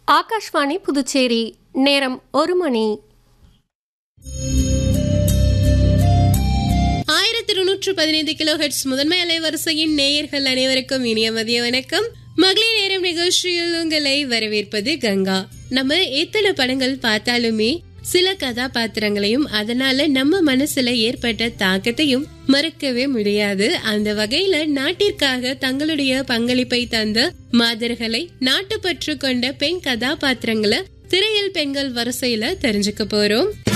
ஆகாஷ்வாணி புதுச்சேரி நேரம் ஒரு மணி ஆயிரத்தி இருநூற்று பதினைந்து கிலோ ஹெட்ஸ் முதன்மை அலைவரிசையின் நேயர்கள் அனைவருக்கும் இனிய மதிய வணக்கம் மகளிர் நேரம் நிகழ்ச்சியில் உங்களை வரவேற்பது கங்கா நம்ம எத்தனை படங்கள் பார்த்தாலுமே சில கதாபாத்திரங்களையும் அதனால நம்ம மனசுல ஏற்பட்ட தாக்கத்தையும் மறக்கவே முடியாது அந்த வகையில நாட்டிற்காக தங்களுடைய பங்களிப்பை தந்த மாதர்களை நாட்டுப்பற்று கொண்ட பெண் கதாபாத்திரங்களை திரையில் பெண்கள் வரிசையில தெரிஞ்சுக்க போறோம்